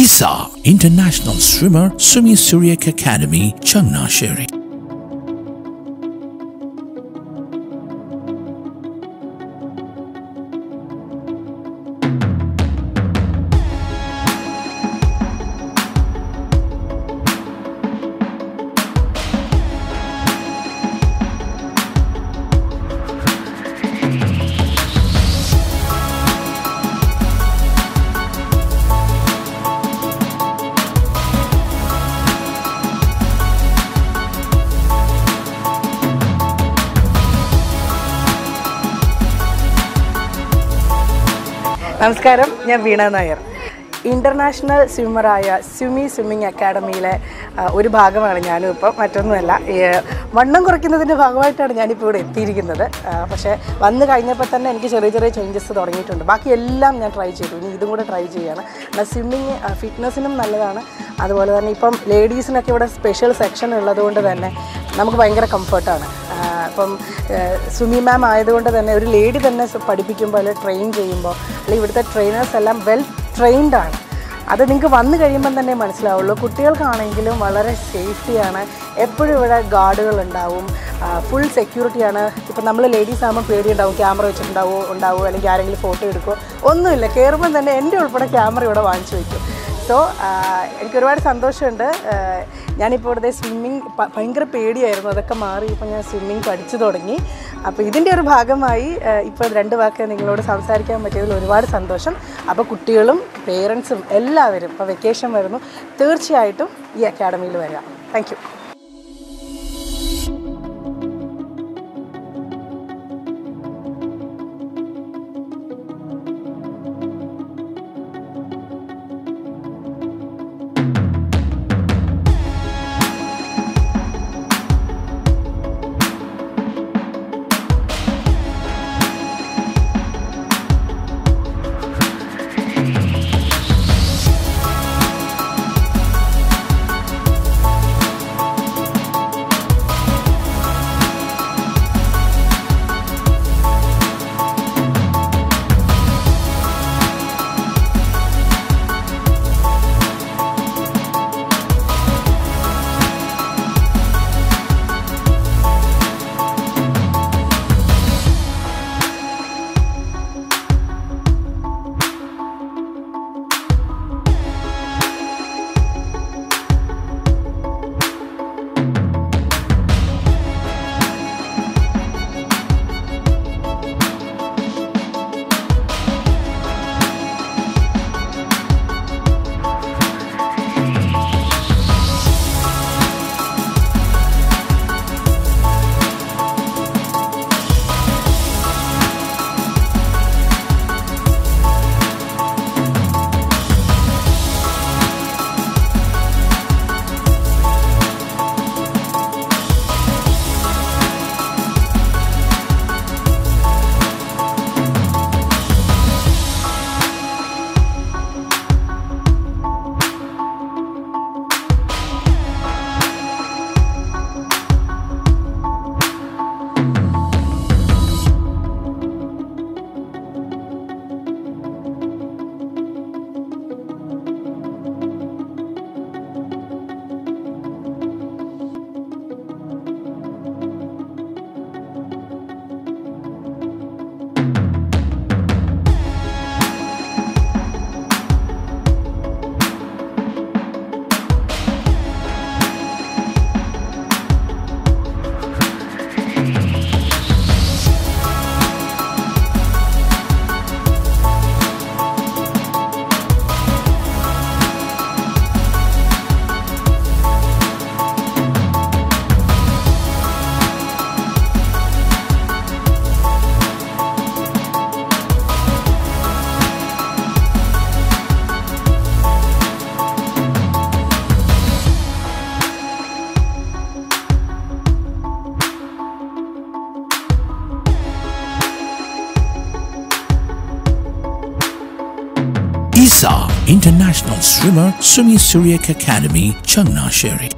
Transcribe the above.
ISA International Swimmer Sumi Suryak Academy, Changnasheri. നമസ്കാരം ഞാൻ Veena Nair international സ്വിമ്മറായ സ്വിമി സ്വിമ്മിങ് അക്കാഡമിയിലെ ആ, ഒരു ഭാഗമാണ് ഞാനും ഇപ്പം മറ്റൊന്നുമല്ല ഈ, വണ്ണം കുറയ്ക്കുന്നതിൻ്റെ ഭാഗമായിട്ടാണ് ഞാനിപ്പോൾ ഇവിടെ എത്തിയിരിക്കുന്നത് ആ, പക്ഷേ വന്നു കഴിഞ്ഞപ്പോൾ തന്നെ എനിക്ക് ചെറിയ ചെറിയ ചേഞ്ചസ് തുടങ്ങിയിട്ടുണ്ട് ബാക്കി എല്ലാം ഞാൻ ട്രൈ ചെയ്തു ഇനി ഇതും കൂടെ ട്രൈ ചെയ്യാണ് എന്നാൽ സ്വിമ്മിങ് ഫിറ്റ്നസ്സിനും നല്ലതാണ് അതുപോലെ തന്നെ ഇപ്പം ലേഡീസിനൊക്കെ ഇവിടെ സ്പെഷ്യൽ സെക്ഷൻ ഉള്ളതുകൊണ്ട് തന്നെ നമുക്ക് ഭയങ്കര കംഫർട്ടാണ് ഇപ്പം സുമി മാം ആയതുകൊണ്ട് തന്നെ ഒരു ലേഡി തന്നെ സ- പഠിപ്പിക്കുമ്പോൾ അല്ലെങ്കിൽ ട്രെയിൻ ചെയ്യുമ്പോൾ അല്ലെങ്കിൽ ഇവിടുത്തെ ട്രെയിനേഴ്സ് എല്ലാം വെൽ ട്രെയിൻഡ് ആണ് അത് നിങ്ങൾക്ക് വന്നു കഴിയുമ്പം തന്നെ മനസ്സിലാവുള്ളൂ കുട്ടികൾക്കാണെങ്കിലും വളരെ സേഫ്റ്റിയാണ് എപ്പോഴും ഇവിടെ ഗാർഡുകൾ ഉണ്ടാവും ഫുൾ സെക്യൂരിറ്റിയാണ് ഇപ്പം നമ്മൾ ലേഡീസ് ആകുമ്പോൾ പേടിയുണ്ടാവും ക്യാമറ വെച്ചിട്ടുണ്ടാവോ ഉണ്ടാവുമോ അല്ലെങ്കിൽ ആരെങ്കിലും ഫോട്ടോ എടുക്കുമോ ഒന്നുമില്ല കയറുമ്പം തന്നെ എൻ്റെ ഉൾപ്പെടെ ക്യാമറ ഇവിടെ വാങ്ങിച്ചു വയ്ക്കും സോ എനിക്ക് ഒരുപാട് സന്തോഷമുണ്ട് ആഹ് ഞാനിപ്പോൾ ഇവിടുത്തെ സ്വിമ്മിങ് ഭയങ്കര പേടിയായിരുന്നു അതൊക്കെ മാറി ഇപ്പോൾ ഞാൻ സ്വിമ്മിങ് പഠിച്ചു തുടങ്ങി അപ്പോൾ ഇതിൻ്റെ ഒരു ഭാഗമായി ആഹ് ഇപ്പോൾ രണ്ട് വാക്ക് നിങ്ങളോട് സംസാരിക്കാൻ പറ്റിയതിൽ ഒരുപാട് സന്തോഷം അപ്പോൾ കുട്ടികളും പേരൻസും എല്ലാവരും ഇപ്പോൾ വെക്കേഷൻ വരുന്നു തീർച്ചയായിട്ടും ഈ അക്കാഡമിയിൽ വരിക thank you ISA International Swimmer Sumi Suryak Academy, Changnasheri.